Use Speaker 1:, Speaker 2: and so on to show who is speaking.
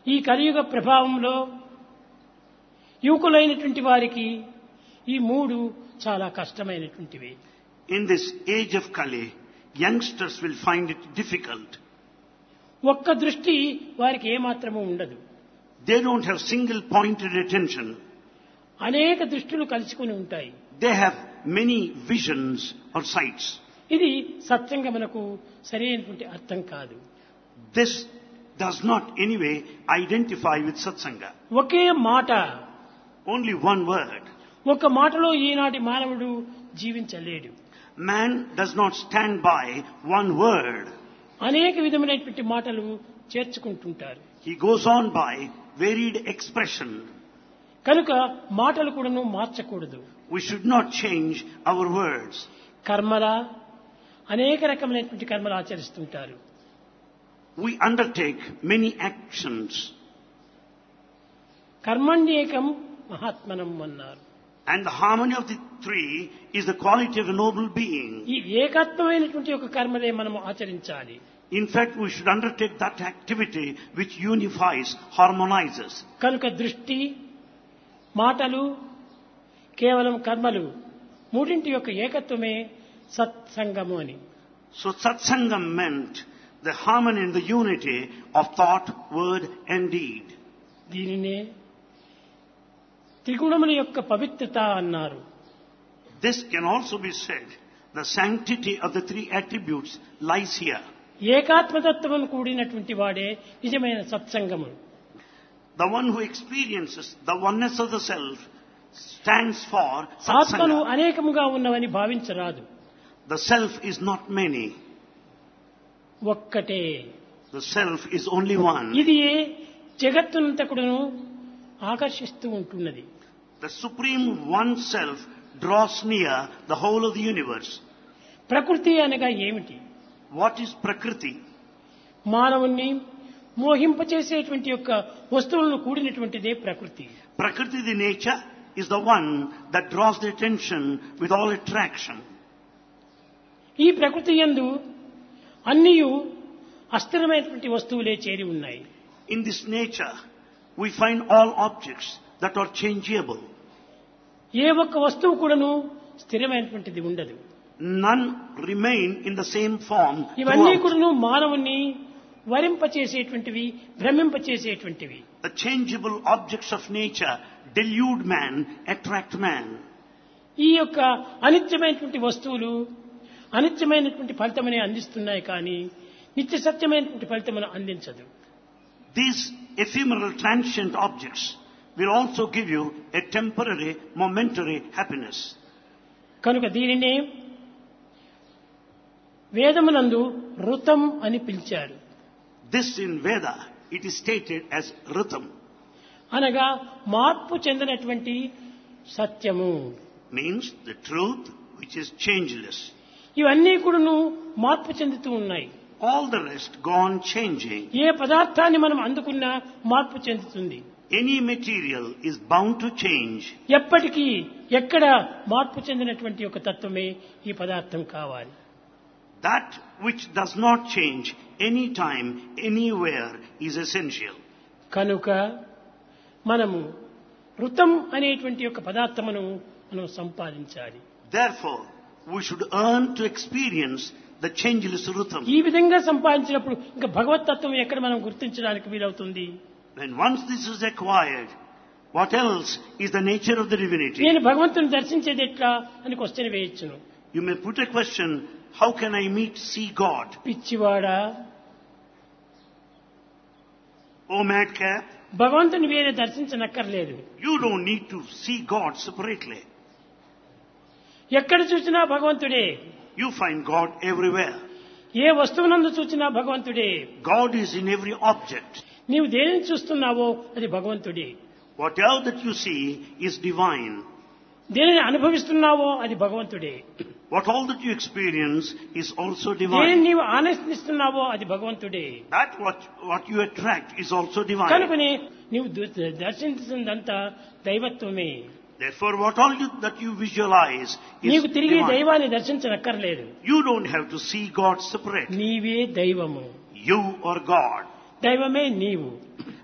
Speaker 1: ఈ కలియుగ ప్రభావంలో యువకులైనటువంటి వారికి ఈ మూడు చాలా కష్టమైనటువంటివి
Speaker 2: In this age of Kali, youngsters will find it difficult.
Speaker 1: ఒక్క దృష్టి వారికి ఏమాత్రము ఉండదు
Speaker 2: They don't have single pointed attention.
Speaker 1: అనేక దృష్టిలు కలుసుకుని ఉంటాయి
Speaker 2: They have many visions or sights.
Speaker 1: ఇది సత్సంగమునకు సరైనటువంటి అర్థం కాదు
Speaker 2: This does not anyway identify with satsanga.
Speaker 1: ఒకే మాట
Speaker 2: Only one word.
Speaker 1: ఒక మాటలో ఈనాటి మానవుడు జీవించలేడు
Speaker 2: Man does not stand by one word.
Speaker 1: అనేక విధమైనటువంటి మాటలు చేర్చుకుంటుంటారు
Speaker 2: He goes on by varied expression.
Speaker 1: కనుక మాటలు కూడాను మార్చకూడదు
Speaker 2: We should not change our words.
Speaker 1: కర్మల అనేక రకమైనటువంటి కర్మలు ఆచరిస్తుంటారు
Speaker 2: We undertake many actions.
Speaker 1: కర్మణ్యేకం మహాత్మనం అన్నారు
Speaker 2: And the harmony of the three is the quality of a noble being.
Speaker 1: ఈ ఏకత్వమైనటువంటి ఒక కర్మలే మనము ఆచరించాలి
Speaker 2: In fact, we should undertake that activity which unifies, harmonizes.
Speaker 1: కనుక దృష్టి మాటలు కేవలం కర్మలు మూడింటి యొక్క ఏకత్వమే సత్సంగము అని
Speaker 2: So satsangam meant the harmony and the unity of thought, word and deed.
Speaker 1: దీనినే త్రిగుణముల యొక్క పవిత్రత అన్నారు
Speaker 2: This can also be said, the sanctity of the three attributes lies here.
Speaker 1: ఏకాత్మతత్వము కూడినటువంటి వాడే నిజమైన సత్సంగము
Speaker 2: The one who experiences the oneness of the self stands for
Speaker 1: ఆత్మలు
Speaker 2: satsanga.
Speaker 1: అనేకముగా ఉన్నవని భావించరాదు
Speaker 2: The self is not many.
Speaker 1: ఒక్కటే
Speaker 2: The self is only one.
Speaker 1: ఇది జగత్తునంతకుడును ఆకర్షిస్తూ ఉంటున్నది
Speaker 2: The supreme one self draws near the whole of the universe.
Speaker 1: ప్రకృతి అనగా ఏమిటి
Speaker 2: What is Prakriti?
Speaker 1: మానవుణ్ణి మోహింపచేసేటువంటి యొక్క వస్తువులను కూడినటువంటిదే ప్రకృతి
Speaker 2: Prakriti, the nature, is the one that draws the attention with all attraction.
Speaker 1: ఈ ప్రకృతి యందు అన్నియు అస్థిరమైనటువంటి వస్తువులే చేరి ఉన్నాయి
Speaker 2: In this nature, we find all objects that are changeable.
Speaker 1: ఏ ఒక్క వస్తువు కూడాను స్థిరమైనటువంటిది ఉండదు
Speaker 2: None remain in the same form.
Speaker 1: ఇవన్నీ
Speaker 2: throughout.
Speaker 1: కూడాను మానవుణ్ణి వరింపచేసేటువంటివి భ్రమింపచేసేటువంటివి
Speaker 2: The changeable objects of nature delude man, attract man.
Speaker 1: ఈ యొక్క అనిత్యమైనటువంటి వస్తువులు అనిత్యమైనటువంటి ఫలితమని అందిస్తున్నాయి కానీ నిత్య సత్యమైనటువంటి ఫలితమును అందించదు
Speaker 2: These ephemeral transient objects will also give you a temporary, momentary happiness.
Speaker 1: కనుక దీనినే వేదమునందు ఋతం అని పిలిచారు
Speaker 2: This in Veda, it is stated as Ritam,
Speaker 1: అనగా మార్పు చెందినటువంటి సత్యము
Speaker 2: means the truth which is changeless.
Speaker 1: ఇవన్నీ కూడాను మార్పు చెందుతూ ఉన్నాయి
Speaker 2: All the rest go on changing.
Speaker 1: ఏ పదార్థాన్ని మనం అందుకున్నా మార్పు చెందుతుంది
Speaker 2: Any material is bound to change.
Speaker 1: ఎప్పటికీ ఎక్కడ మార్పు చెందినటువంటి ఒక తత్వమే ఈ పదార్థం కావాలి
Speaker 2: That which does not change anytime, anywhere is essential.
Speaker 1: కనుక మనము ఋతం అనేటువంటి ఒక పదార్థమును మనం సంపాదించాలి
Speaker 2: Therefore, we should earn to experience the changeless Ritam.
Speaker 1: ఈ విధంగా సంపాదించినప్పుడు ఇంకా భగవతత్వం ఎక్కడ మనం గుర్తించడానికి వీలవుతుంది
Speaker 2: When once this is acquired, what else is the nature of the divinity?
Speaker 1: నేను భగవంతుని దర్శించేది ఎట్లా అని క్వశ్చన్ వేయొచ్చును
Speaker 2: You may put a question, how can I meet, see God?
Speaker 1: పిచ్చివాడా
Speaker 2: Oh madcap,
Speaker 1: భగవంతుని వేరే దర్శించనక్కర్లేదు
Speaker 2: you don't need to see God separately.
Speaker 1: ఎక్కడ చూసినా భగవంతుడే
Speaker 2: You find God everywhere.
Speaker 1: ఏ వస్తువునందు చూసినా భగవంతుడే
Speaker 2: God is in every object.
Speaker 1: నీవు దేనిని చూస్తున్నావో అది భగవంతుడే
Speaker 2: Whatever that you see is divine.
Speaker 1: దేనిని అనుభవిస్తున్నావో అది భగవంతుడే
Speaker 2: What all that you experience is also
Speaker 1: దేనిని
Speaker 2: divine.
Speaker 1: నీవు ఆనందిస్తున్నావో అది భగవంతుడే
Speaker 2: That what, what you attract is also divine.
Speaker 1: కనుకనే నీవు దు- దర్శించిందంతా దైవత్వమే
Speaker 2: Therefore, what all you, that you visualize is
Speaker 1: నీకు తిరిగి
Speaker 2: divine.
Speaker 1: దైవాన్ని దర్శించనక్కర్లేదు
Speaker 2: You don't have to see God separate.
Speaker 1: నీవే దైవము
Speaker 2: You are God.
Speaker 1: దైవమే నీవు